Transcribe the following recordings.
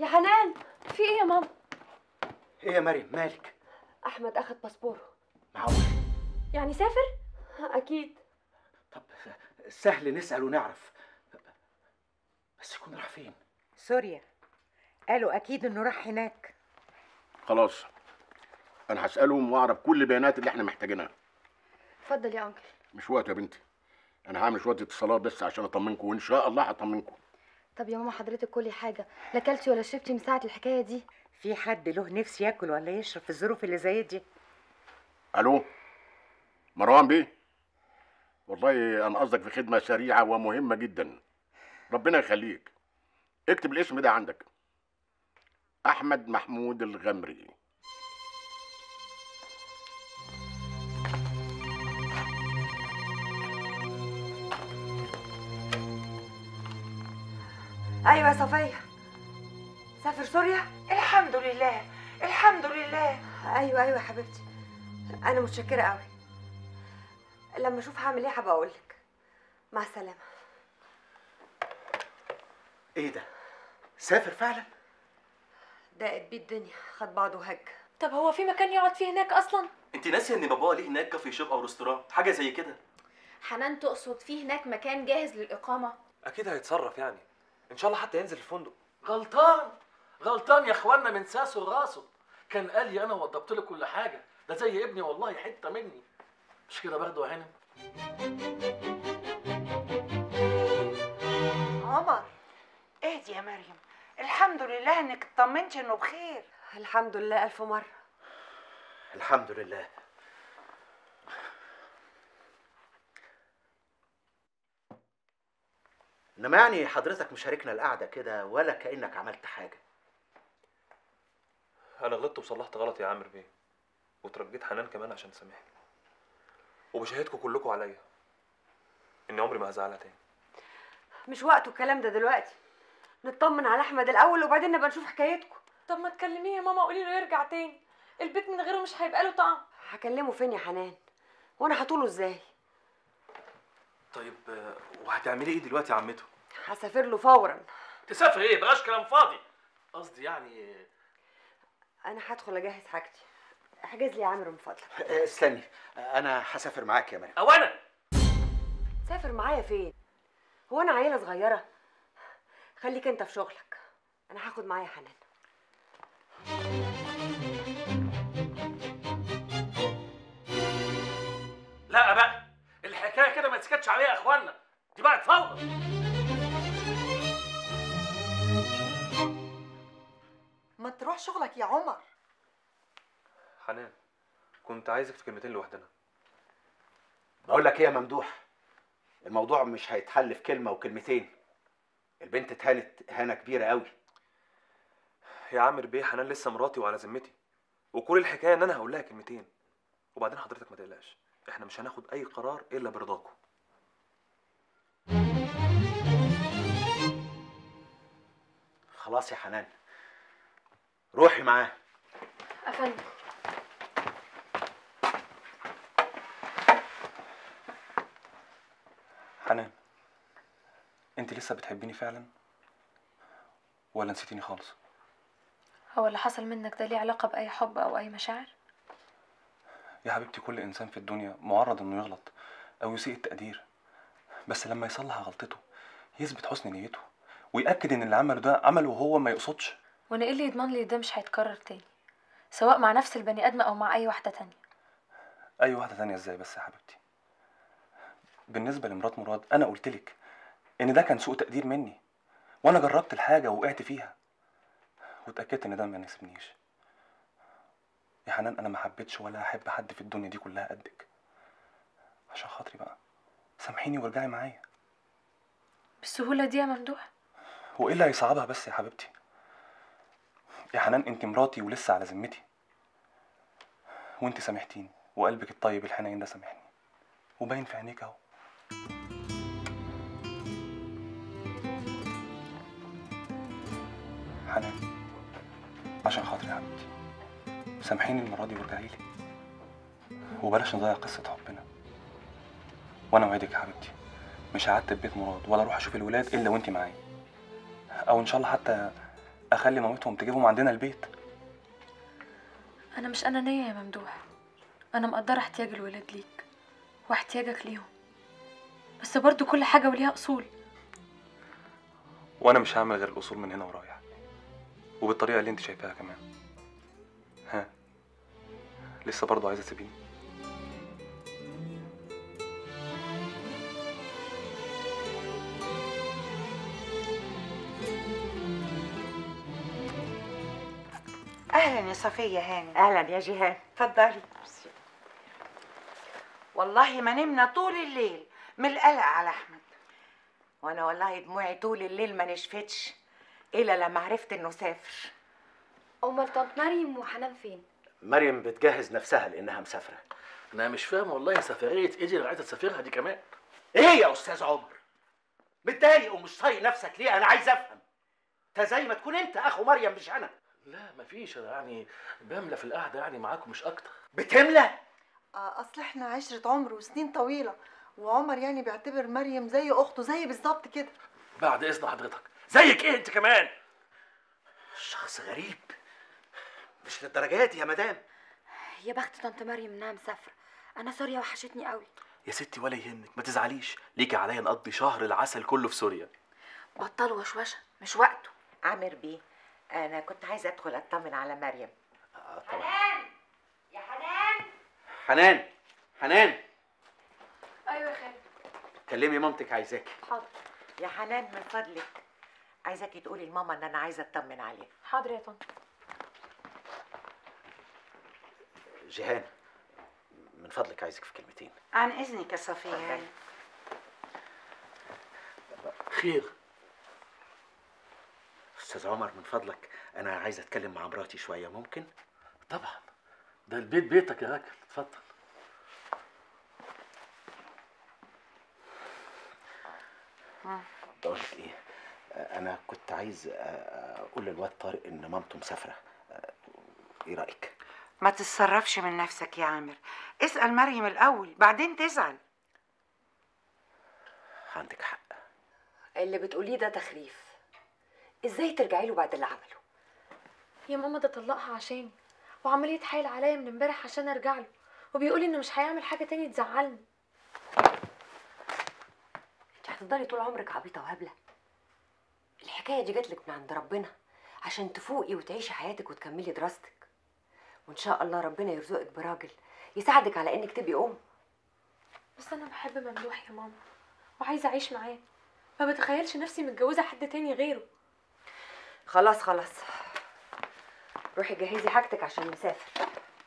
يا حنان في ايه يا ماما ايه يا مريم مالك احمد اخد باسبوره معقول يعني سافر اكيد طب سهل نسال ونعرف بس يكون راح فين سوريا قالوا اكيد انه راح هناك خلاص انا هسالهم واعرف كل البيانات اللي احنا محتاجينها اتفضل يا انكل مش وقت يا بنتي انا هعمل شويه اتصالات بس عشان اطمنكم وان شاء الله هطمنكم طب يا ماما حضرتك كلي حاجه لا كلتي ولا شربتي من ساعه الحكايه دي في حد له نفس ياكل ولا يشرب في الظروف اللي زي دي الو مروان بيه والله انا قصدك في خدمه سريعه ومهمه جدا ربنا يخليك اكتب الاسم ده عندك احمد محمود الغمري ايوه يا صفيه سافر سوريا الحمد لله الحمد لله ايوه ايوه يا حبيبتي انا متشكره قوي لما اشوف هعمل ايه هبقى اقول لك مع السلامه ايه ده سافر فعلا دقت بيه الدنيا خد بعضه وهج طب هو في مكان يقعد فيه هناك اصلا انت ناسيه ان بابا ليه هناك كافي شوب او ريستوران حاجه زي كده حنان تقصد فيه هناك مكان جاهز للاقامه اكيد هيتصرف يعني ان شاء الله حتى ينزل الفندق غلطان غلطان يا اخوانا من ساسه لراسه كان قال لي انا وضبط له كل حاجه ده زي ابني والله حته مني مش كده برضه يا هانم عمر اهدي يا مريم الحمد لله انك اطمنتي انه بخير الحمد لله الف مره الحمد لله انما يعني حضرتك مشاركنا القعده كده ولا كانك عملت حاجه انا غلطت وصلحت غلطي يا عامر بيه وترجيت حنان كمان عشان تسامحني وبشهادكم كلكم عليا اني عمري ما هزعلها تاني مش وقته الكلام ده دلوقتي نطمن على احمد الاول وبعدين نبقى نشوف حكايتكم طب ما تكلميه يا ماما قولي له يرجع تاني البيت من غيره مش هيبقى له طعم هكلمه فين يا حنان وانا هطوله ازاي طيب آه، وهتعملي ايه دلوقتي يا عمته هسافر له فورا تسافر ايه بلاش كلام فاضي قصدي يعني انا هدخل اجهز حاجتي احجز لي يا عامر من فضلك آه، استني آه، انا هسافر معاك يا مريم او انا سافر معايا فين هو انا عيله صغيره خليك انت في شغلك انا هاخد معايا حنان لا بقى الحكايه كده ما تسكتش عليها يا اخوانا دي بقت فوضى ما تروح شغلك يا عمر حنان كنت عايزك في كلمتين لوحدنا بقول لك ايه يا ممدوح الموضوع مش هيتحل في كلمه وكلمتين البنت اتهانت اهانه كبيره قوي يا عامر بيه حنان لسه مراتي وعلى ذمتي وكل الحكايه ان انا هقول لها كلمتين وبعدين حضرتك ما تقلقش احنا مش هناخد اي قرار الا برضاكم خلاص يا حنان روحي معاه افندم حنان انت لسه بتحبيني فعلا ولا نسيتيني خالص هو اللي حصل منك ده ليه علاقه باي حب او اي مشاعر يا حبيبتي كل انسان في الدنيا معرض انه يغلط او يسيء التقدير بس لما يصلح غلطته يثبت حسن نيته ويأكد ان اللي عمله ده عمله وهو ما يقصدش وانا ايه اللي يضمن لي ده مش هيتكرر تاني سواء مع نفس البني ادم او مع اي واحده تانية اي واحده تانية ازاي بس يا حبيبتي بالنسبه لمرات مراد انا قلت لك ان ده كان سوء تقدير مني وانا جربت الحاجه ووقعت فيها واتاكدت ان ده ما يناسبنيش يا حنان انا ما حبيتش ولا احب حد في الدنيا دي كلها قدك عشان خاطري بقى سامحيني وارجعي معايا بالسهوله دي يا ممدوح هو ايه اللي هيصعبها بس يا حبيبتي يا حنان انت مراتي ولسه على ذمتي وانت سامحتيني وقلبك الطيب الحنين ده سامحني وباين في عينيك اهو حنان عشان خاطري يا حبيبتي سامحيني المره دي وارجعي لي وبلاش نضيع قصه حبنا وانا اوعدك يا حبيبتي مش هعتب بيت مراد ولا اروح اشوف الولاد الا وانت معايا او ان شاء الله حتى اخلي مامتهم تجيبهم عندنا البيت انا مش انانيه يا ممدوح انا مقدره احتياج الولاد ليك واحتياجك ليهم بس برضو كل حاجه وليها اصول وانا مش هعمل غير الاصول من هنا ورايح وبالطريقه اللي انت شايفاها كمان ها لسه برضه عايزه تسيبيني اهلا يا صفيه هانم اهلا يا جيهان اتفضلي والله ما نمنا طول الليل من القلق على احمد وانا والله دموعي طول الليل ما نشفتش الا لما عرفت انه سافر امال طنط مريم وحنان فين مريم بتجهز نفسها لانها مسافره انا مش فاهم والله سفريه ايه دي اللي عايزه تسافرها دي كمان ايه يا استاذ عمر متضايق ومش طايق نفسك ليه انا عايز افهم انت زي ما تكون انت اخو مريم مش انا لا مفيش انا يعني بملى في القعده يعني معاكم مش اكتر بتملى آه، اصل احنا عشرة عمر وسنين طويلة وعمر يعني بيعتبر مريم زي اخته زي بالظبط كده بعد اذن حضرتك زيك ايه انت كمان شخص غريب مش للدرجات يا مدام يا بخت طنط مريم انها مسافره انا سوريا وحشتني قوي يا ستي ولا يهمك ما تزعليش ليكي عليا نقضي شهر العسل كله في سوريا بطلوا وشوشه مش وقته عامر بيه انا كنت عايزه ادخل اطمن على مريم آه طبعا يا حنان حنان حنان ايوه يا خالد كلمي مامتك عايزاكي حاضر يا حنان من فضلك عايزاكي تقولي لماما ان انا عايزه اطمن عليها حاضر يا طنط جيهان من فضلك عايزك في كلمتين عن اذنك يا صفيه هانم خير استاذ عمر من فضلك انا عايز اتكلم مع مراتي شويه ممكن طبعا ده البيت بيتك يا راجل اتفضل بقول لك ايه آه، انا كنت عايز آه، اقول للواد طارق ان مامته مسافره آه، ايه رايك ما تتصرفش من نفسك يا عامر اسال مريم الاول بعدين تزعل عندك حق اللي بتقوليه ده تخريف ازاي ترجعي له بعد اللي عمله يا ماما ده طلقها عشاني وعمال يتحايل عليا من امبارح عشان ارجع له وبيقول انه مش هيعمل حاجه تاني تزعلني انت هتفضلي طول عمرك عبيطه وهبله الحكايه دي جاتلك من عند ربنا عشان تفوقي وتعيشي حياتك وتكملي دراستك وان شاء الله ربنا يرزقك براجل يساعدك على انك تبقي ام بس انا بحب ممدوح يا ماما وعايزه اعيش معاه ما بتخيلش نفسي متجوزه حد تاني غيره خلاص خلاص روحي جهزي حاجتك عشان نسافر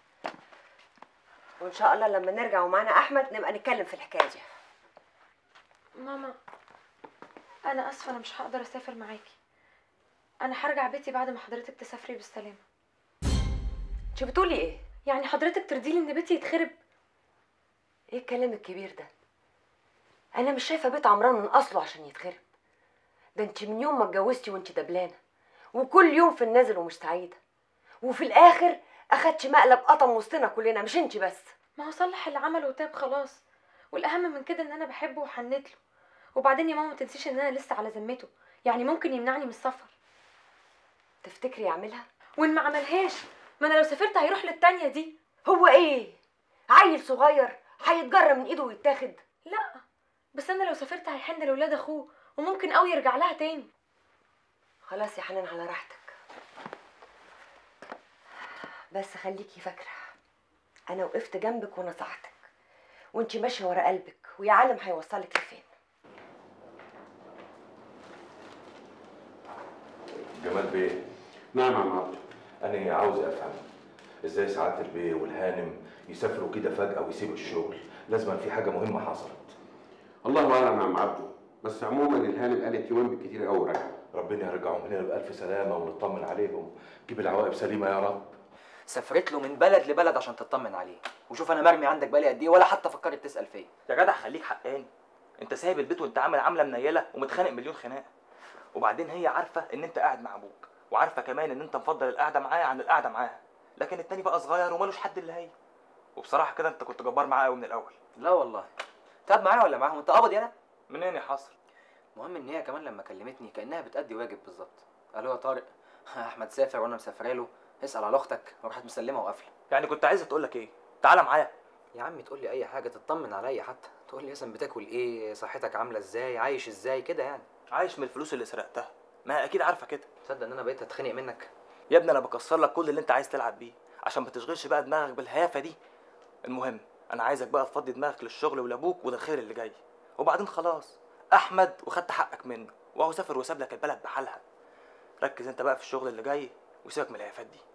وان شاء الله لما نرجع ومعانا احمد نبقى نتكلم في الحكايه دي ماما انا اسفه انا مش هقدر اسافر معاكي انا هرجع بيتي بعد ما حضرتك تسافري بالسلامه انت بتقولي ايه يعني حضرتك ترضيلي ان بيتي يتخرب ايه الكلام الكبير ده انا مش شايفه بيت عمران من اصله عشان يتخرب ده انت من يوم ما اتجوزتي وانت دبلانه وكل يوم في النازل ومش سعيده وفي الاخر اخدتي مقلب قطم وسطنا كلنا مش انت بس ما هو صلح اللي عمله وتاب خلاص والاهم من كده ان انا بحبه وحنت له وبعدين يا ماما ما تنسيش ان انا لسه على ذمته يعني ممكن يمنعني من السفر تفتكري يعملها وان ما عملهاش ما انا لو سافرت هيروح للتانية دي هو ايه عيل صغير هيتجرى من ايده ويتاخد لا بس انا لو سافرت هيحن لاولاد اخوه وممكن قوي يرجع لها تاني خلاص يا حنان على راحتك بس خليكي فاكره انا وقفت جنبك ونصحتك وانت ماشيه ورا قلبك ويا عالم هيوصلك لفين جمال بيه نعم يا عم عبد انا عاوز افهم ازاي سعاده البيه والهانم يسافروا كده فجاه ويسيبوا الشغل لازم في حاجه مهمه حصلت الله اعلم يا عم عبده بس عموما الهانم قالت يومين بالكتير قوي راجعه ربنا يرجعهم هنا بألف سلامة ونطمن عليهم جيب العواقب سليمة يا رب سافرت له من بلد لبلد عشان تطمن عليه وشوف انا مرمي عندك بقالي قد ايه ولا حتى فكرت تسال فيا يا جدع خليك حقاني انت سايب البيت وانت عامل عامله منيله ومتخانق مليون خناقه وبعدين هي عارفه ان انت قاعد مع ابوك وعارفه كمان ان انت مفضل القعده معايا عن القعده معاها لكن التاني بقى صغير ومالوش حد اللي هي وبصراحه كده انت كنت جبار معاه قوي من الاول لا والله تقعد معايا ولا معاهم انت قابض يالا منين يا حصر المهم ان هي كمان لما كلمتني كانها بتأدي واجب بالظبط قالوا يا طارق احمد سافر وانا مسافره له اسال على اختك وراحت مسلمه وقافله يعني كنت عايزه تقول لك ايه تعالى معايا يا عم تقول لي اي حاجه تطمن عليا حتى تقول لي مثلا بتاكل ايه صحتك عامله ازاي عايش ازاي كده يعني عايش من الفلوس اللي سرقتها ما هي اكيد عارفه كده تصدق ان انا بقيت اتخنق منك يا ابني انا بكسر لك كل اللي انت عايز تلعب بيه عشان ما تشغلش بقى دماغك بالهيافه دي المهم انا عايزك بقى تفضي دماغك للشغل ولابوك وللخير اللي جاي وبعدين خلاص احمد وخدت حقك منه وهو سافر وساب لك البلد بحالها ركز انت بقى في الشغل اللي جاي وسيبك من الهيافات دي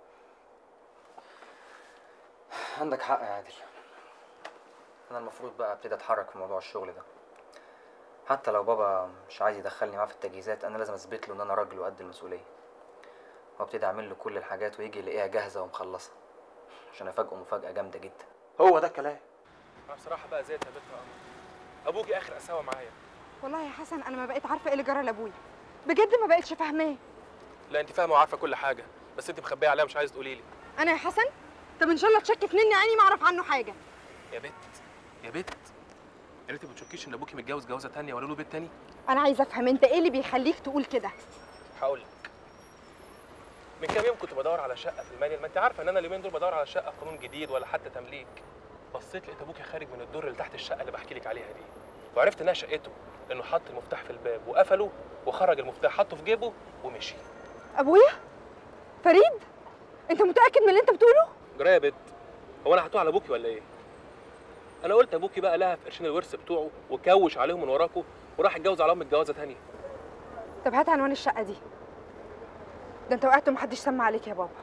عندك حق يا عادل انا المفروض بقى ابتدي اتحرك في موضوع الشغل ده حتى لو بابا مش عايز يدخلني معاه في التجهيزات انا لازم اثبت له ان انا راجل وقد المسؤوليه وابتدي اعمل له كل الحاجات ويجي يلاقيها جاهزه ومخلصه عشان افاجئه مفاجاه جامده جدا هو ده الكلام انا بصراحه بقى زهقت يا بنت يا قمر ابوكي اخر قساوه معايا والله يا حسن انا ما بقيت عارفه ايه اللي جرى لابويا بجد ما بقتش فاهماه لا انت فاهمه وعارفه كل حاجه بس انت مخبيه عليها مش عايز تقولي لي انا يا حسن طب ان شاء الله تشك في نني عيني ما اعرف عنه حاجه يا بت يا بت يا ريت ما تشكيش ان ابوكي متجوز جوازه تانية ولا له بيت تاني انا عايزه افهم انت ايه اللي بيخليك تقول كده هقول لك من كام يوم كنت بدور على شقه في المانيال ما انت عارفه ان انا اليومين دول بدور على شقه قانون جديد ولا حتى تمليك بصيت لقيت ابوكي خارج من الدور اللي تحت الشقه اللي بحكي لك عليها دي وعرفت انها شقته لانه حط المفتاح في الباب وقفله وخرج المفتاح حطه في جيبه ومشي ابويا فريد انت متاكد من اللي انت بتقوله جرايه يا بت هو انا هتوه على ابوكي ولا ايه انا قلت ابوكي بقى لها في قرشين الورث بتوعه وكوش عليهم من وراكوا وراح اتجوز على امك جوازه تانية طب هات عنوان الشقه دي ده انت وقعت ومحدش سمع عليك يا بابا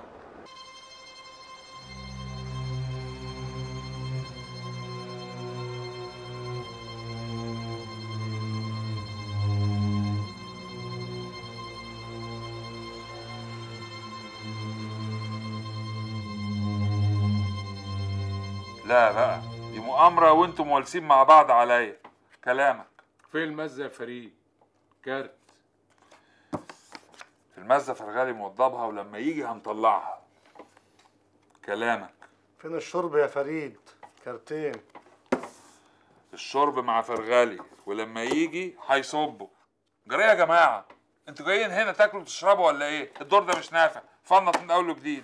لا بقى دي مؤامرة وانتم موالسين مع بعض عليا كلامك فين المزة يا فريد كارت المزة فرغالي موضبها ولما يجي هنطلعها كلامك فين الشرب يا فريد كارتين الشرب مع فرغالي ولما يجي هيصبوا جري يا جماعة انتوا جايين هنا تاكلوا وتشربوا ولا ايه الدور ده مش نافع فنط من اول وجديد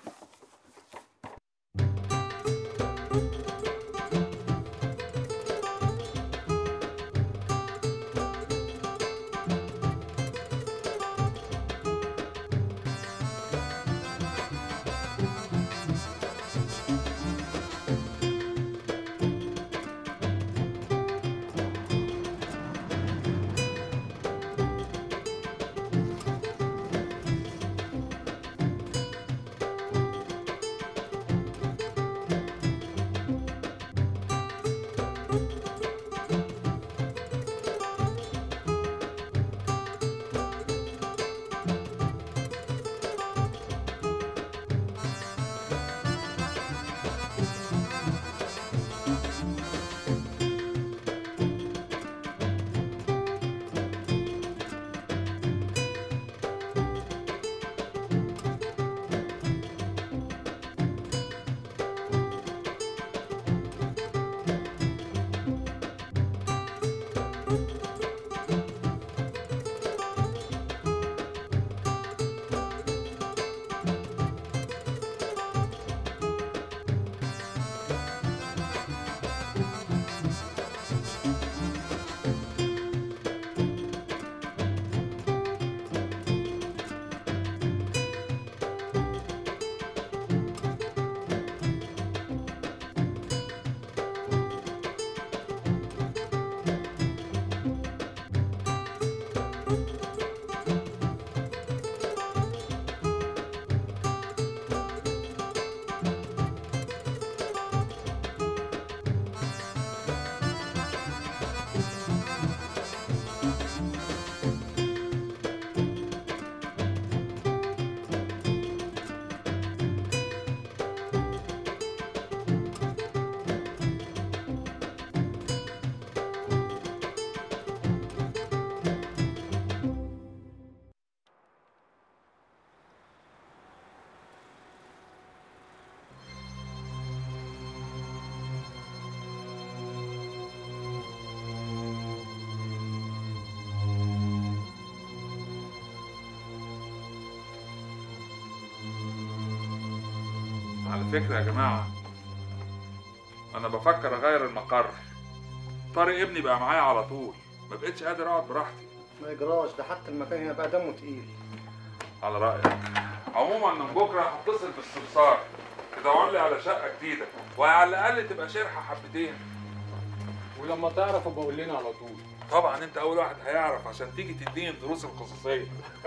على فكرة يا جماعة أنا بفكر أغير المقر طارق ابني بقى معايا على طول ما بقتش قادر أقعد براحتي ما يجراش ده حتى المكان هنا بقى دمه تقيل على رأيك عموما من بكرة هتصل بالسمسار تدور لي على شقة جديدة وعلى الأقل تبقى شرحة حبتين ولما تعرف ابقى قول لنا على طول طبعا أنت أول واحد هيعرف عشان تيجي تديني الدروس الخصوصية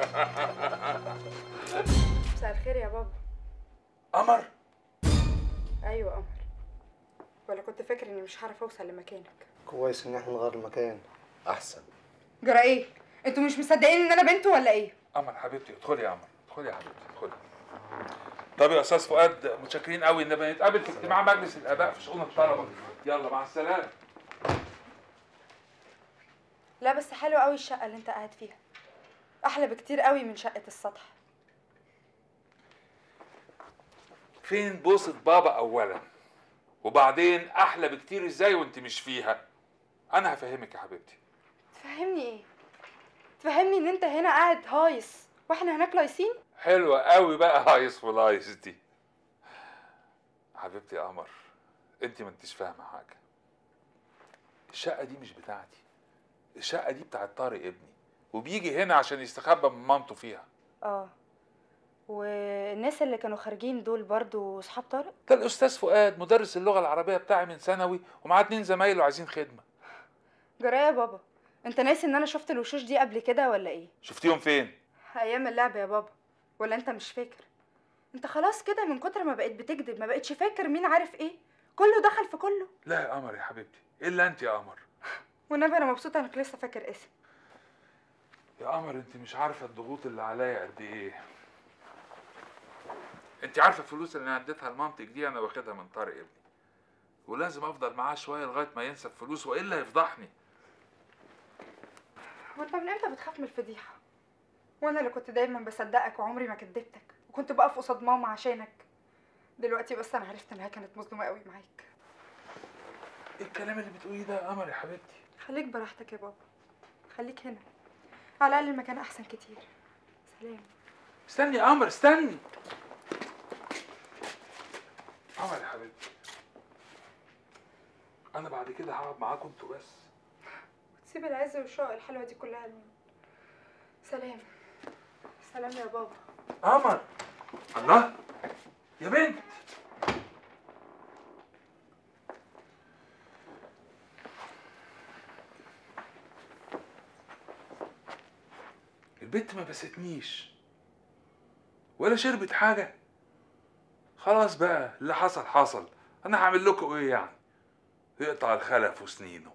مساء الخير يا بابا قمر ايوه قمر ولا كنت فاكر اني مش هعرف اوصل لمكانك كويس ان احنا نغير المكان احسن جرى ايه انتوا مش مصدقين ان انا بنت ولا ايه قمر حبيبتي ادخلي يا قمر ادخلي يا حبيبتي ادخلي طب يا استاذ فؤاد متشكرين قوي ان نتقابل في اجتماع مجلس الاباء في شؤون الطلبه يلا مع السلامه لا بس حلوه قوي الشقه اللي انت قاعد فيها احلى بكتير قوي من شقه السطح فين بوسة بابا اولا وبعدين احلى بكتير ازاي وانت مش فيها انا هفهمك يا حبيبتي تفهمني ايه تفهمني ان انت هنا قاعد هايص واحنا هناك لايصين حلوة قوي بقى هايص ولايص دي حبيبتي يا قمر انت ما انتش فاهمة حاجة الشقة دي مش بتاعتي الشقة دي بتاعت طارق ابني وبيجي هنا عشان يستخبى من مامته فيها اه والناس اللي كانوا خارجين دول برضو صحاب طارق ده الاستاذ فؤاد مدرس اللغة العربية بتاعي من ثانوي ومعاه اتنين زمايله عايزين خدمة جرى يا بابا انت ناسي ان انا شفت الوشوش دي قبل كده ولا ايه شفتيهم فين ايام اللعب يا بابا ولا انت مش فاكر انت خلاص كده من كتر ما بقيت بتكذب ما بقتش فاكر مين عارف ايه كله دخل في كله لا يا قمر يا حبيبتي الا انت يا قمر والنبي انا مبسوطه انك لسه فاكر اسمي يا قمر انت مش عارفة الضغوط اللي عليا قد ايه انت عارفة الفلوس اللي انا اديتها لمامتك دي انا واخدها من طارق ابني ولازم افضل معاه شوية لغاية ما ينسى الفلوس والا يفضحني وانت من امتى بتخاف من الفضيحه وانا اللي كنت دايما بصدقك وعمري ما كدبتك وكنت بقف قصاد ماما عشانك دلوقتي بس انا عرفت انها كانت مظلومه قوي معاك ايه الكلام اللي بتقوليه ده يا قمر يا حبيبتي خليك براحتك يا بابا خليك هنا على الاقل المكان احسن كتير سلام استني يا قمر استني قمر يا حبيبتي انا بعد كده هقعد معاكم انتوا بس تسيب العز والشوق الحلوه دي كلها لمين سلام سلام يا بابا قمر الله يا بنت البنت ما بستنيش ولا شربت حاجة خلاص بقى اللي حصل حصل انا هعمل لكم ايه يعني يقطع الخلف وسنينه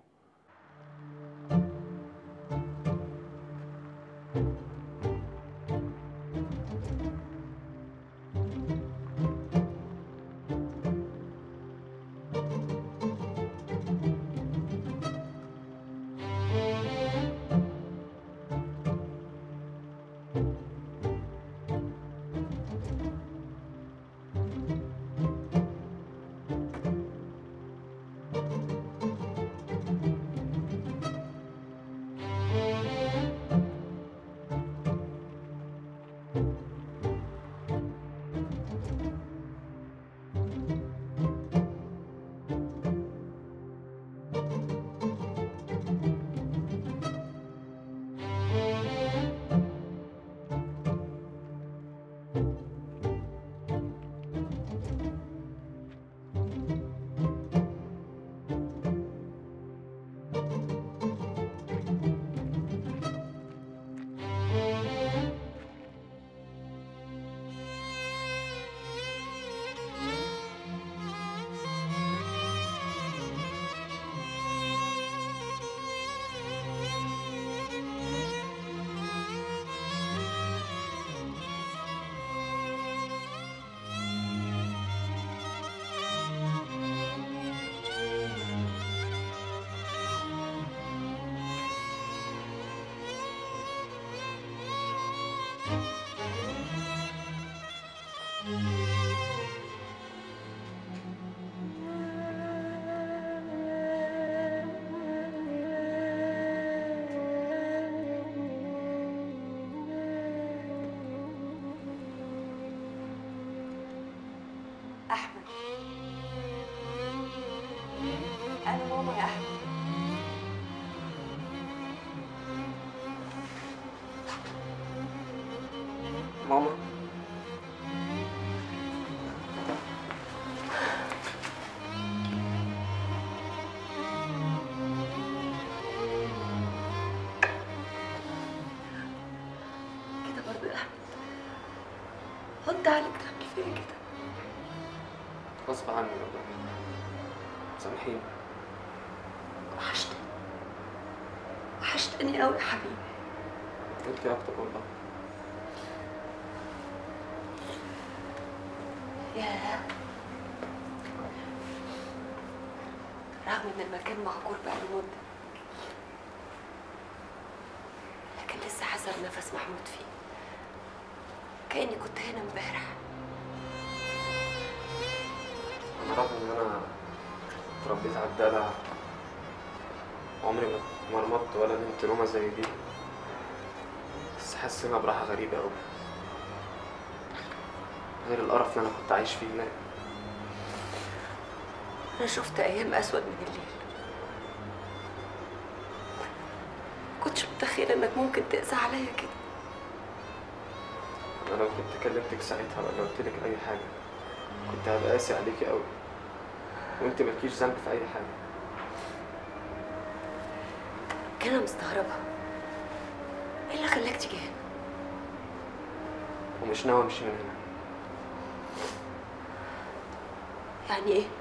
رد عليك تعمل فيا كده غصب عني والله سامحيني وحشتني وحشتني قوي يا حبيبي انت اكتر والله ياه رغم ان المكان مهجور بقاله مده لكن لسه حاسه بنفس محمود فيه كاني كنت هنا امبارح انا رغم ان انا اتربيت على الدلع عمري ما مرمطت ولا نمت نومه زي دي بس حاسس انها براحه غريبه قوي غير القرف اللي انا كنت عايش فيه هناك انا شفت ايام اسود من الليل كنتش متخيله انك ممكن تقسى عليا كده انا لو كنت كلمتك ساعتها ولا قلت لك اي حاجه كنت هبقى قاسي عليكي قوي وانت مالكيش ذنب في اي حاجه كان مستغربه ايه اللي خلاك تيجي هنا ومش ناوي امشي من هنا يعني ايه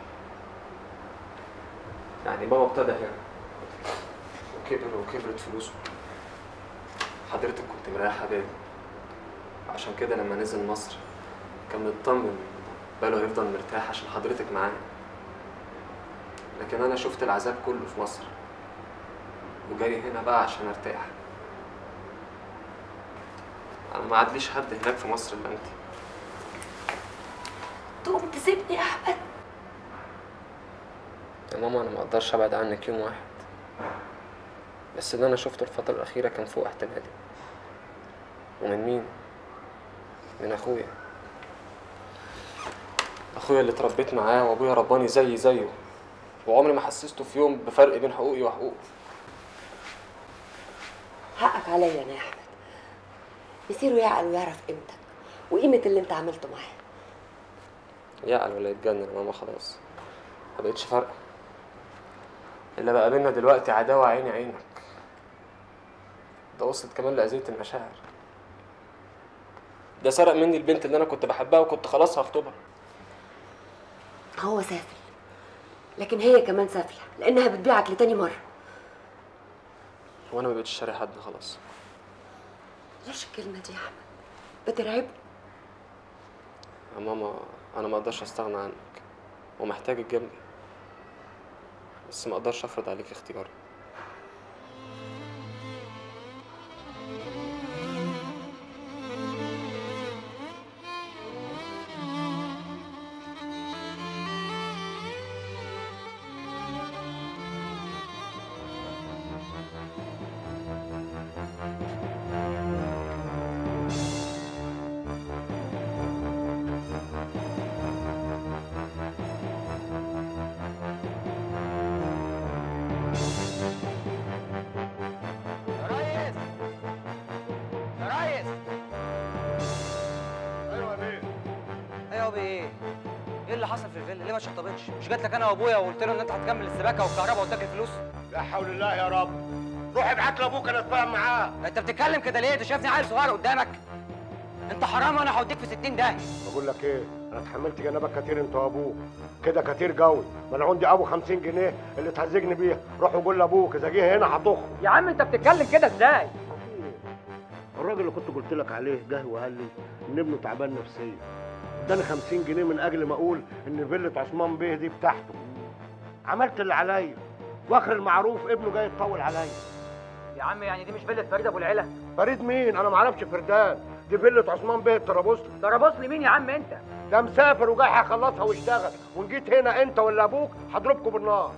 يعني بابا ابتدى هنا وكبر وكبرت فلوسه حضرتك كنت مريحة بالي عشان كده لما نزل مصر كان مطمن باله هيفضل مرتاح عشان حضرتك معاه لكن انا شفت العذاب كله في مصر وجاي هنا بقى عشان ارتاح انا ما عادليش حد هناك في مصر الا انت تقوم تسيبني يا احمد يا ماما انا ما اقدرش ابعد عنك يوم واحد بس اللي انا شفته الفترة الأخيرة كان فوق احتمالي ومن مين؟ من أخويا أخويا اللي اتربيت معاه وأبويا رباني زي زيه وعمري ما حسسته في يوم بفرق بين حقوقي وحقوقه حقك عليا انا يا احمد يصير يعقل ويعرف قيمتك وقيمه اللي انت عملته معاه يعقل ولا يتجنن يا ماما خلاص ما بقتش فارقة اللي بقى بينا دلوقتي عداوة عيني عينك ده وصلت كمان لأذية المشاعر ده سرق مني البنت اللي أنا كنت بحبها وكنت خلاص هخطبها هو سافل لكن هي كمان سافله لانها بتبيعك لتاني مره وأنا ما بقتش شاري حد خلاص ليش الكلمه دي يا احمد بترعبني يا ماما أنا ما أقدرش أستغنى عنك ومحتاجك جنبي بس ما أقدرش أفرض عليك اختياري ريس يا ريس ايوه بيه ايوه بيه ايه ايه اللي حصل في الفيلا ليه ما شطبتش مش جات لك انا وابويا وقلت له ان انت هتكمل السباكه والكهرباء وتاكل فلوس لا حول الله يا رب روح ابعت لابوك انا اتفاهم معاه انت بتتكلم كده ليه انت شايفني عيل صغير قدامك انت حرام وانا هوديك في 60 داهيه بقول لك ايه انا اتحملت جنابك كتير انت وابوك كده كتير قوي ما انا عندي ابو 50 جنيه اللي تهزجني بيها روح وقول لابوك اذا جه هنا هطخ يا عم انت بتتكلم كده ازاي الراجل اللي كنت قلت لك عليه جه وقال لي ان ابنه تعبان نفسيا اداني 50 جنيه من اجل ما اقول ان فيله عثمان بيه دي بتاعته عملت اللي عليا واخر المعروف ابنه جاي يتطول عليا يا عم يعني دي مش فيلا فريد ابو العلا فريد مين انا ما اعرفش فردان دي فيله عثمان بيه الطرابوسلي طرابوسلي مين يا عم انت ده مسافر وجاي هيخلصها ويشتغل وان جيت هنا انت ولا ابوك هضربكم بالنار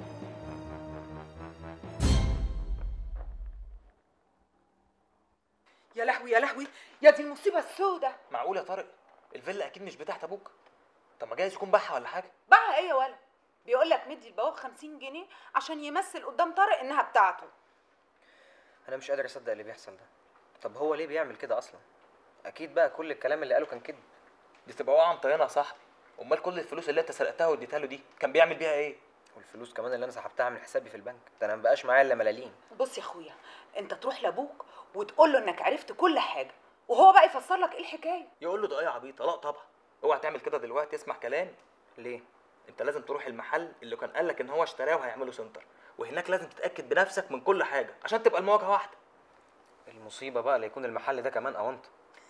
يا لهوي يا لهوي يا دي المصيبه السوداء معقول يا طارق الفيلا اكيد مش بتاعت ابوك طب ما جايز يكون باعها ولا حاجه باعها ايه يا ولد بيقول لك مدي البواب 50 جنيه عشان يمثل قدام طارق انها بتاعته انا مش قادر اصدق اللي بيحصل ده طب هو ليه بيعمل كده اصلا اكيد بقى كل الكلام اللي قاله كان كذب دي تبقى وقعه مطينه يا صاحبي امال كل الفلوس اللي انت سرقتها واديتها له دي كان بيعمل بيها ايه والفلوس كمان اللي انا سحبتها من حسابي في البنك ده انا مبقاش معايا الا ملاليم بص يا اخويا انت تروح لابوك وتقول له انك عرفت كل حاجه وهو بقى يفسر لك ايه الحكايه يقول له ده ايه يا عبيط لا طبعا اوعى تعمل كده دلوقتي اسمع كلامي ليه انت لازم تروح المحل اللي كان قال لك ان هو اشتراه وهيعمله سنتر وهناك لازم تتاكد بنفسك من كل حاجه عشان تبقى المواجهه واحده المصيبه بقى لا يكون المحل ده كمان اونطه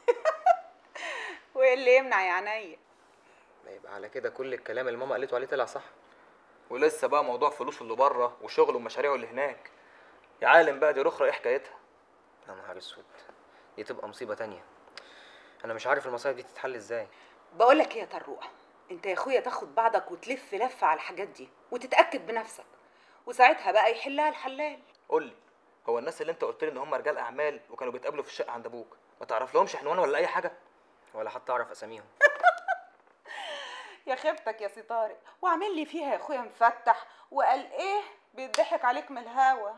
وايه اللي يمنع يا عينيا ما يبقى على كده كل الكلام اللي ماما قالته عليه طلع صح ولسه بقى موضوع فلوس اللي بره وشغله ومشاريعه اللي هناك يا عالم بقى دي رخرة ايه حكايتها يا نهار اسود دي تبقى مصيبه تانية انا مش عارف المصايب دي تتحل ازاي بقول لك ايه يا طروقه انت يا اخويا تاخد بعضك وتلف لفه على الحاجات دي وتتاكد بنفسك وساعتها بقى يحلها الحلال قول لي هو الناس اللي انت قلت لي ان هم رجال اعمال وكانوا بيتقابلوا في الشقه عند ابوك ما تعرف لهمش عنوان ولا اي حاجه ولا حتى اعرف اساميهم يا خيبتك يا سي طارق وعامل لي فيها يا اخويا مفتح وقال ايه بيضحك عليك من الهوا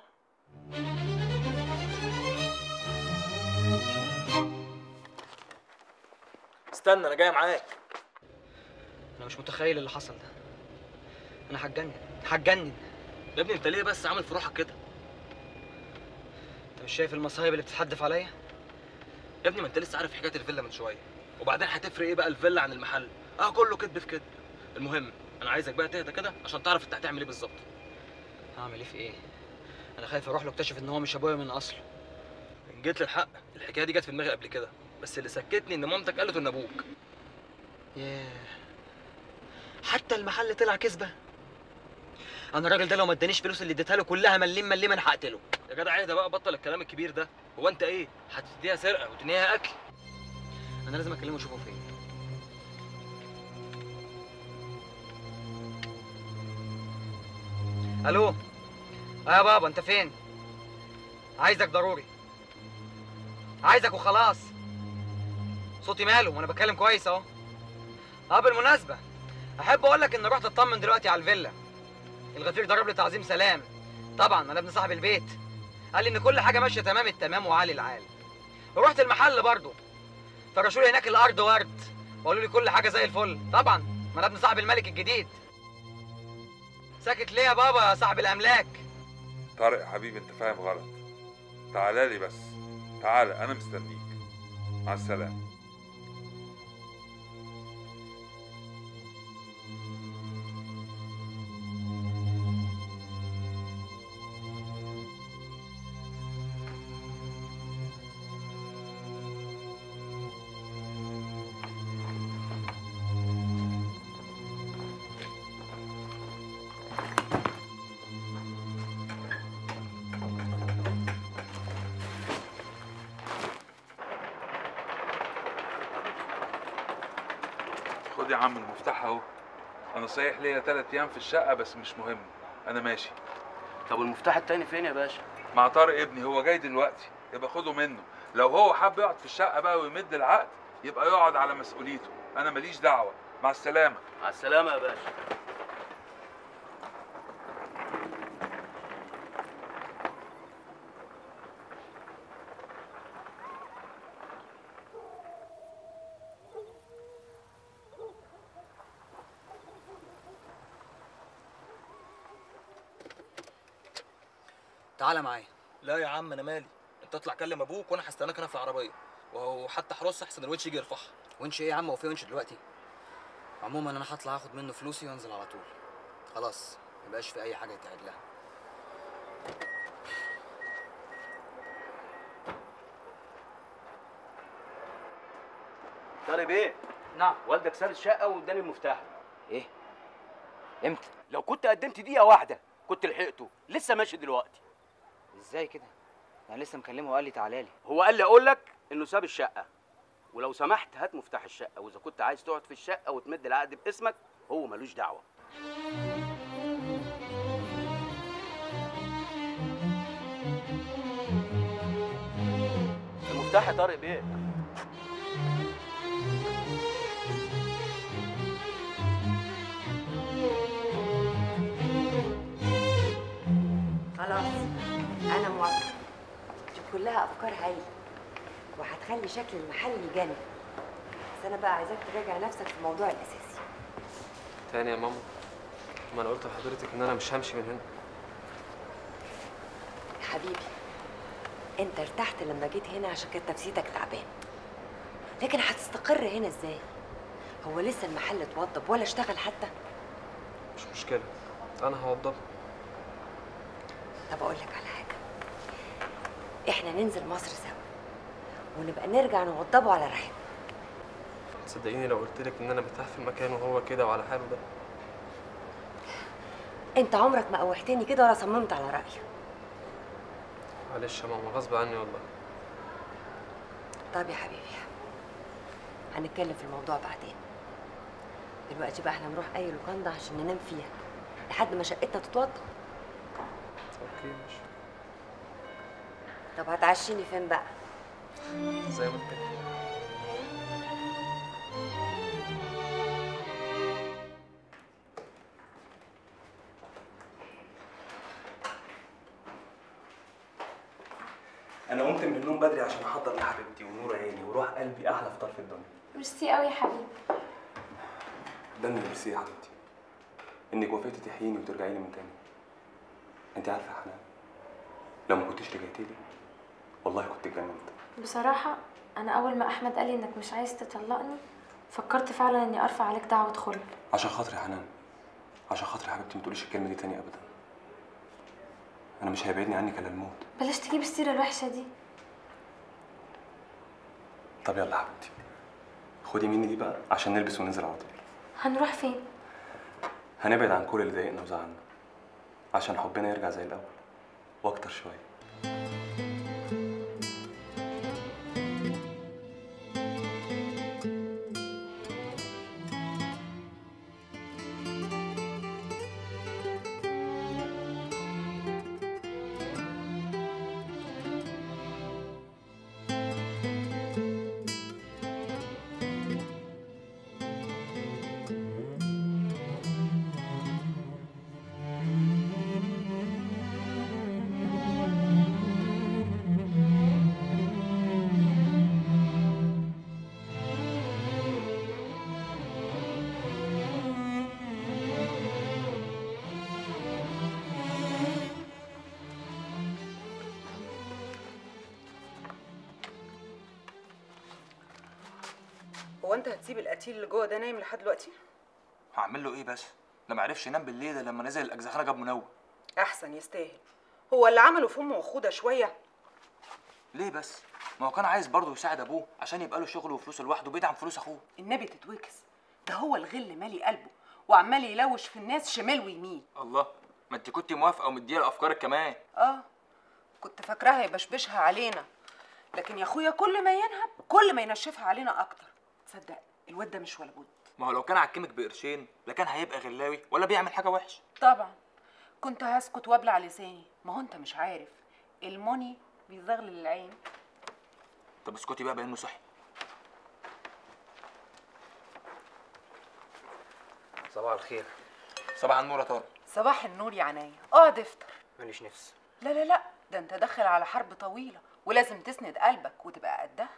استنى انا جاي معاك انا مش متخيل اللي حصل ده انا هتجنن هتجنن يا ابني انت ليه بس عامل في روحك كده انت مش شايف المصايب اللي بتتحدف عليا يا ابني ما انت لسه عارف حكايه الفيلا من شويه وبعدين هتفرق ايه بقى الفيلا عن المحل اه كله كدب في كدب المهم انا عايزك بقى تهدى كده عشان تعرف انت هتعمل ايه بالظبط هعمل ايه في ايه انا خايف اروح له اكتشف ان هو مش ابويا من اصله ان جيت للحق الحكايه دي جت في دماغي قبل كده بس اللي سكتني ان مامتك قالت ان ابوك ياه حتى المحل طلع كذبه انا الراجل ده لو ما ادانيش فلوس اللي اديتها له كلها مليم مليم انا هقتله يا جدع اهدى بقى بطل الكلام الكبير ده هو انت ايه هتديها سرقه وتنهيها اكل انا لازم اكلمه اشوفه فين الو اه يا بابا انت فين عايزك ضروري عايزك وخلاص صوتي ماله وانا بتكلم كويس اهو اه بالمناسبه احب اقول لك ان رحت اطمن دلوقتي على الفيلا الغفير ضرب لي تعظيم سلام طبعا انا ابن صاحب البيت قال لي ان كل حاجه ماشيه تمام التمام وعالي العال ورحت المحل برضه فرشوا لي هناك الارض ورد وقالوا لي كل حاجه زي الفل طبعا ما انا ابن صاحب الملك الجديد ساكت ليه يا بابا يا صاحب الاملاك طارق يا حبيبي انت فاهم غلط تعالى لي بس تعالى انا مستنيك مع السلامه خد يا عم المفتاح اهو انا صحيح ليا تلات ايام في الشقه بس مش مهم انا ماشي طب والمفتاح التاني فين يا باشا مع طارق ابني هو جاي دلوقتي يبقى خده منه لو هو حب يقعد في الشقه بقى ويمد العقد يبقى يقعد على مسؤوليته انا ماليش دعوه مع السلامه مع السلامه يا باشا تعالى معايا لا يا عم انا مالي انت اطلع كلم ابوك وانا هستناك هنا في العربيه وهو حتى حرص احسن الونش يجي يرفعها ونش ايه يا عم هو في ونش دلوقتي عموما انا هطلع اخد منه فلوسي وانزل على طول خلاص مبقاش في اي حاجه يتعد لها طارق بيه نعم والدك ساب الشقه واداني المفتاح ايه امتى لو كنت قدمت دقيقه واحده كنت لحقته لسه ماشي دلوقتي ازاي كده انا لسه مكلمه وقال لي تعالى لي هو قال لي اقول لك انه ساب الشقه ولو سمحت هات مفتاح الشقه واذا كنت عايز تقعد في الشقه وتمد العقد باسمك هو ملوش دعوه المفتاح يا طارق بيه خلاص انا موافقه دي كلها افكار هايله وهتخلي شكل المحل يجنن بس انا بقى عايزاك تراجع نفسك في الموضوع الاساسي تاني يا ماما ما انا قلت لحضرتك ان انا مش همشي من هنا يا حبيبي انت ارتحت لما جيت هنا عشان كانت نفسيتك تعبان لكن هتستقر هنا ازاي هو لسه المحل اتوضب ولا اشتغل حتى مش مشكله انا هوضبها طب اقول لك على حاجه احنا ننزل مصر سوا ونبقى نرجع نوضبه على رحم تصدقيني لو قلت لك ان انا مرتاح في المكان وهو كده وعلى حاله ده انت عمرك ما قوحتني كده ولا صممت على رايي معلش يا ماما غصب عني والله طب يا حبيبي هنتكلم في الموضوع بعدين دلوقتي بقى احنا نروح اي لوكاندا عشان ننام فيها لحد ما شقتنا تتوضب اوكي ماشي طب هتعشيني فين بقى زي ما قلت لك انا قمت من النوم بدري عشان احضر لحبيبتي ونور عيني وروح قلبي احلى فطار في الدنيا ميرسي قوي يا حبيبي ده اللي ميرسي يا حبيبتي انك وافقتي تحييني وترجعي لي من تاني انت عارفه يا حنان لو ما كنتش رجعتي لي والله كنت اتجننت بصراحة أنا أول ما أحمد قال لي إنك مش عايز تطلقني فكرت فعلا إني أرفع عليك دعوة خلع عشان خاطري يا حنان عشان خاطري يا حبيبتي ما تقوليش الكلمه دي تاني ابدا انا مش هيبعدني عنك الا الموت بلاش تجيب السيرة الوحشة دي طب يلا يا حبيبتي خدي مني دي بقى عشان نلبس وننزل على طول هنروح فين؟ هنبعد عن كل اللي ضايقنا وزعلنا عشان حبنا يرجع زي الاول واكتر شويه هو انت هتسيب القتيل اللي جوه ده نايم لحد دلوقتي هعمل له ايه بس ده ما عرفش ينام بالليل إلا لما نزل الاجزخانه جاب منوم احسن يستاهل هو اللي عمله في امه وخوده شويه ليه بس ما هو كان عايز برضه يساعد ابوه عشان يبقى له شغل وفلوسه لوحده بعيد عن فلوس اخوه النبي تتوكس ده هو الغل مالي قلبه وعمال يلوش في الناس شمال ويمين الله ما انت كنت موافقه ومديها افكارك كمان اه كنت فاكراها يبشبشها علينا لكن يا اخويا كل ما ينهب كل ما ينشفها علينا اكتر تصدق الواد ده مش ولا بد ما هو لو كان عكمك بقرشين لا كان هيبقى غلاوي ولا بيعمل حاجه وحشه طبعا كنت هسكت وابلع لساني ما هو انت مش عارف الموني بيزغلل العين طب اسكتي بقى بانه صحي صباح الخير صباح النور يا طارق صباح النور يا عناية اقعد افطر ماليش نفس لا لا لا ده انت داخل على حرب طويلة ولازم تسند قلبك وتبقى قدها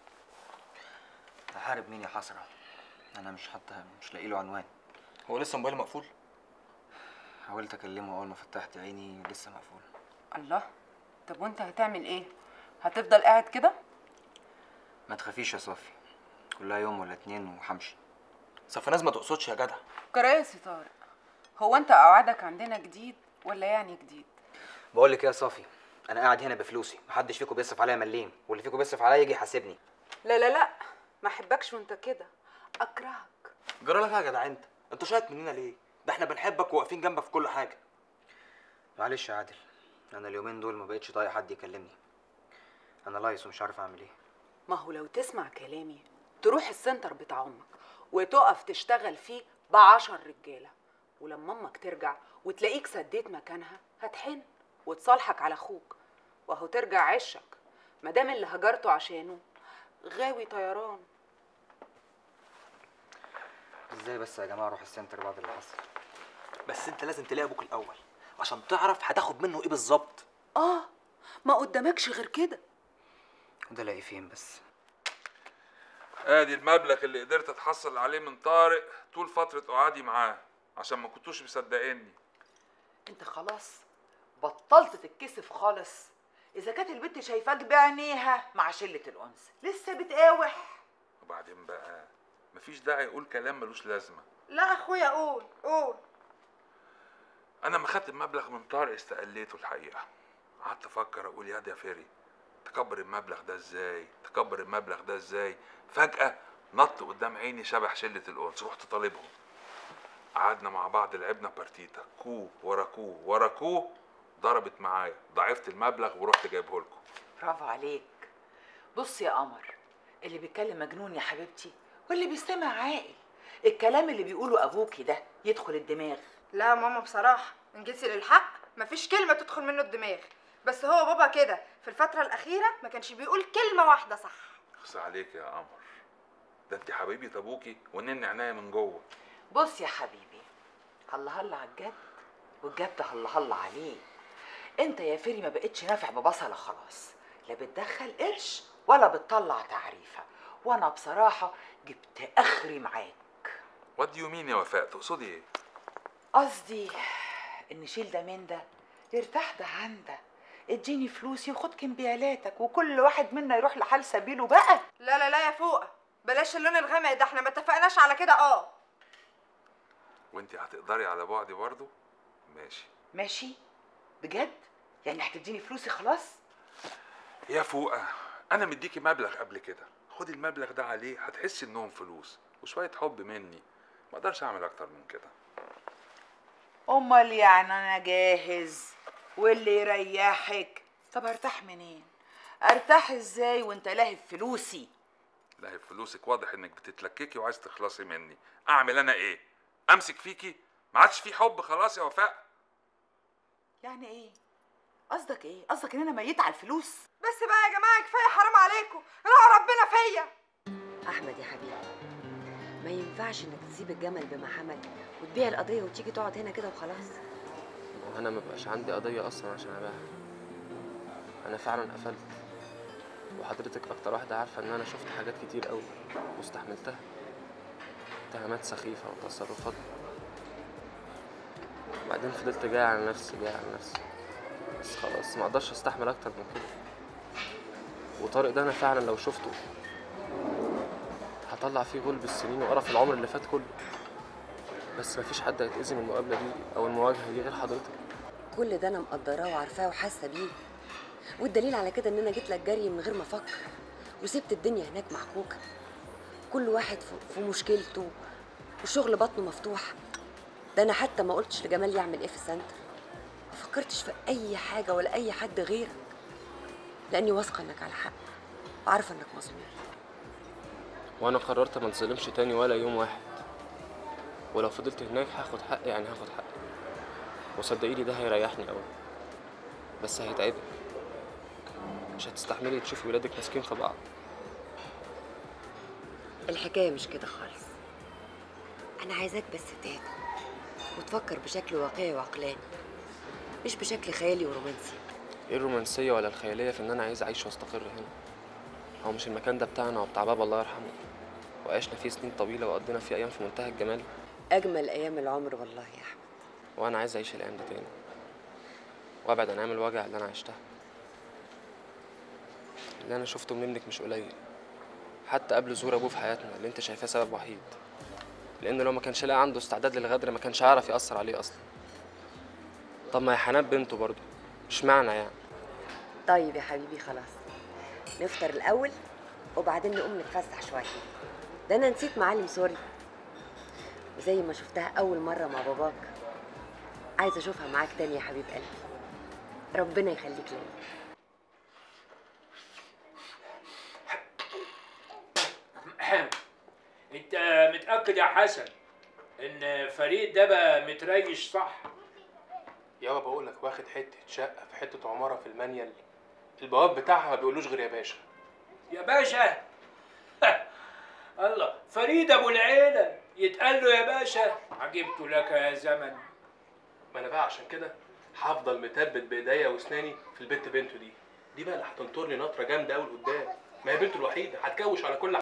هحارب مين يا حسرة انا مش حتى مش لاقي له عنوان هو لسه موبايله مقفول حاولت اكلمه اول ما فتحت عيني لسه مقفول الله طب وانت هتعمل ايه هتفضل قاعد كده ما تخافيش يا صافي كلها يوم ولا اتنين وهمشي صفناز ما تقصدش يا جدع كراسي طارق هو انت قعدك عندنا جديد ولا يعني جديد بقول لك إيه يا صافي انا قاعد هنا بفلوسي محدش فيكم بيصرف عليا مليم واللي فيكم بيصرف عليا يجي يحاسبني لا لا لا ما احبكش وانت كده اكرهك جرى لك يا جدع انت انت شايط مننا ليه ده احنا بنحبك وواقفين جنبك في كل حاجه معلش يا عادل انا اليومين دول ما بقتش طايق حد يكلمني انا لايص ومش عارف اعمل ايه ما هو لو تسمع كلامي تروح السنتر بتاع امك وتقف تشتغل فيه بعشر رجاله ولما امك ترجع وتلاقيك سديت مكانها هتحن وتصالحك على اخوك وهو ترجع عشك مادام اللي هجرته عشانه غاوي طيران ازاي بس يا جماعه اروح السنتر بعد اللي حصل بس انت لازم تلاقي ابوك الاول عشان تعرف هتاخد منه ايه بالظبط اه ما قدامكش غير كده وده الاقي فين بس ادي المبلغ اللي قدرت اتحصل عليه من طارق طول فترة قعادي معاه عشان ما كنتوش مصدقيني انت خلاص بطلت تتكسف خالص اذا كانت البنت شايفاك بعينيها مع شله الانس لسه بتقاوح وبعدين بقى مفيش داعي يقول كلام ملوش لازمه لا اخويا قول قول انا لما خدت المبلغ من طارق استقليته الحقيقه قعدت افكر اقول يا ده يا فيري تكبر المبلغ ده ازاي تكبر المبلغ ده ازاي فجاه نط قدام عيني شبح شله الانس رحت طالبهم قعدنا مع بعض لعبنا بارتيتا كو ورا كو ورا كو ضربت معايا ضعفت المبلغ ورحت جايبه لكم برافو عليك بص يا قمر اللي بيتكلم مجنون يا حبيبتي واللي بيستمع عاقل الكلام اللي بيقوله ابوكي ده يدخل الدماغ لا يا ماما بصراحه ان جيتي للحق مفيش كلمه تدخل منه الدماغ بس هو بابا كده في الفتره الاخيره ما كانش بيقول كلمه واحده صح اخص عليك يا قمر ده انت حبيبه ابوكي ونن عناية من جوه بص يا حبيبي هلا هلا على الجد والجد هلا هلا عليه انت يا فيري ما بقتش نافع ببصله خلاص لا بتدخل قرش ولا بتطلع تعريفه وانا بصراحه جبت اخري معاك وات دو يو مين يا وفاء تقصدي ايه قصدي ان شيل ده من ده يرتاح ده عن ده اديني فلوسي وخد كمبيالاتك وكل واحد منا يروح لحال سبيله بقى لا لا لا يا فوقه بلاش اللون الغامق ده احنا ما اتفقناش على كده اه وانت هتقدري على بعدي برضو ماشي ماشي بجد يعني هتديني فلوسي خلاص يا فوقه انا مديكي مبلغ قبل كده خدي المبلغ ده عليه هتحسي انهم فلوس وشويه حب مني ما اقدرش اعمل اكتر من كده امال يعني انا جاهز واللي يريحك طب ارتاح منين ارتاح ازاي وانت لاهب فلوسي لا هي فلوسك واضح انك بتتلككي وعايز تخلصي مني اعمل انا ايه امسك فيكي ما عادش في حب خلاص يا وفاء يعني ايه قصدك ايه قصدك ان انا ميت على الفلوس بس بقى يا جماعه كفايه حرام عليكم راح ربنا فيا احمد يا حبيبي ما ينفعش انك تسيب الجمل بما حمل وتبيع القضيه وتيجي تقعد هنا كده وخلاص وانا ما بقاش عندي قضيه اصلا عشان ابيعها انا فعلا قفلت وحضرتك اكتر واحده عارفه ان انا شفت حاجات كتير قوي واستحملتها اتهامات سخيفه وتصرفات بعدين فضلت جاي على نفسي جاي على نفسي بس خلاص ما اقدرش استحمل اكتر من كده وطارق ده انا فعلا لو شفته هطلع فيه غلب السنين وقرف العمر اللي فات كله بس مفيش حد هيتأذي من المقابلة دي أو المواجهة دي غير حضرتك كل ده انا مقدراه وعارفاه وحاسه بيه والدليل على كده ان انا جيت لك جري من غير ما افكر وسبت الدنيا هناك محكوكه كل واحد في- في مشكلته وشغل بطنه مفتوح ده انا حتى ما قلتش لجمال يعمل ايه في السنتر ما فكرتش في اي حاجه ولا اي حد غيرك لاني واثقه انك على حق وعارفه انك مظلوم وأنا قررت ما انظلمش تاني ولا يوم واحد ولو فضلت هناك هاخد حقي يعني هاخد حقي وصدقيني ده هيريحني أوي بس هيتعبك مش هتستحملي تشوفي ولادك ماسكين في بعض الحكايه مش كده خالص انا عايزاك بس تهدى وتفكر بشكل واقعي وعقلاني مش بشكل خيالي ورومانسي ايه الرومانسية ولا الخيالية في ان انا عايز اعيش واستقر هنا هو مش المكان ده بتاعنا وبتاع بابا الله يرحمه وعشنا فيه سنين طويلة وقضينا فيه ايام في منتهى الجمال اجمل ايام العمر والله يا احمد وانا عايز اعيش الايام دي تاني وابعد عن ايام الوجع اللي انا عشتها اللي انا شفته من ابنك مش قليل حتى قبل ظهور ابوه في حياتنا اللي انت شايفاه سبب وحيد لان لو ما كانش لاقي عنده استعداد للغدر ما كانش هيعرف ياثر عليه اصلا طب ما هي حنان بنته برضه مش معنى يعني طيب يا حبيبي خلاص نفطر الاول وبعدين نقوم نتفسح شويه ده انا نسيت معالم سوري وزي ما شفتها اول مره مع باباك عايزه اشوفها معاك تاني يا حبيب قلبي ربنا يخليك ليا انت متأكد يا حسن ان فريد ده بقى متريش صح يابا بقول لك واخد حته شقه في حته عماره في المانيال البواب بتاعها ما بيقولوش غير يا باشا يا باشا الله فريد ابو العيلة يتقال له يا باشا عجبت لك يا زمن ما انا بقى عشان كده هفضل متبت بايديا واسناني في البت بنته دي دي بقى اللي هتنطر لي نطره جامده قوي لقدام ما هي بنته الوحيده هتكوش على كل